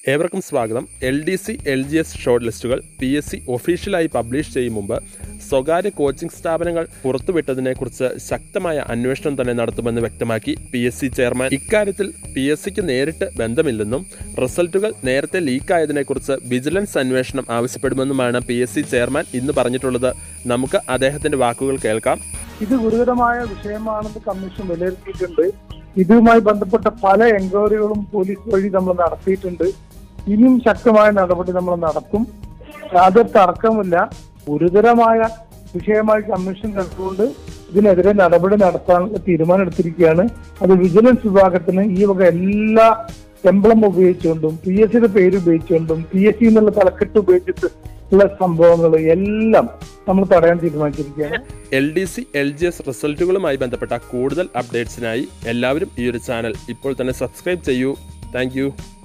ഏവർക്കും സ്വാഗതം L D C L G S short ലിസ്റ്റുകൾ പി എസ് സി ഒഫീഷ്യലായി പബ്ലിഷ് ചെയ്യും മുമ്പ് സ്വകാര്യ കോച്ചിംഗ് സ്ഥാപനങ്ങൾ പുറത്തുവിട്ടതിനെക്കുറിച്ച് ശക്തമായ അന്വേഷണം തന്നെ നടത്തുമെന്ന് വ്യക്തമാക്കി പി എസ് സി ചെയർമാൻ ഇക്കാര്യത്തിൽ പി എസ് സിക്ക് നേരിട്ട് ബന്ധമില്ലെന്നും റിസൾട്ടുകൾ നേരത്തെ ലീക്കായതിനെക്കുറിച്ച് വിജിലൻസ് അന്വേഷണം ആവശ്യപ്പെടുമെന്നുമാണ് പി എസ് സി ചെയർമാൻ ഇന്ന് പറഞ്ഞിട്ടുള്ളത് നമുക്ക് അദ്ദേഹത്തിന്റെ വാക്കുകൾ കേൾക്കാം ഇത് ഗുരുതരമായ വിഷയമാണെന്ന് കമ്മീഷൻ വിലയിരുത്തിയിട്ടുണ്ട് ഇതുമായി ബന്ധപ്പെട്ട പല എൻക്വയറികളും പോലീസ് വഴി നമ്മൾ നടത്തിയിട്ടുണ്ട് ഇനിയും ശക്തമായ നടപടി നമ്മൾ നടത്തും യാതൊരു തർക്കമില്ല ഗുരുതരമായ വിഷയമായി കമ്മീഷൻ കണ്ടുകൊണ്ട് ഇതിനെതിരെ നടപടി നടത്താനുള്ള തീരുമാനം എടുത്തിരിക്കുകയാണ് അത് വിജിലൻസ് വിഭാഗത്തിന് ഈ വക എല്ലാ എംബ്ലം ഉപയോഗിച്ചുകൊണ്ടും പി എസ് സിയുടെ പേര് ഉപയോഗിച്ചുകൊണ്ടും പി എസ് സി എന്നുള്ള തലക്കെട്ട് ഉപയോഗിച്ചിട്ട് ഉള്ള സംഭവങ്ങൾ എല്ലാം നമ്മൾ തടയാൻ തീരുമാനിച്ചിരിക്കുകയാണ് L D C L G S റിസൾട്ടുകളുമായി ബന്ധപ്പെട്ട കൂടുതൽ അപ്ഡേറ്റ്സിനായി എല്ലാവരും ഈ ഒരു ചാനൽ ഇപ്പോൾ തന്നെ സബ്സ്ക്രൈബ് ചെയ്യൂ താങ്ക്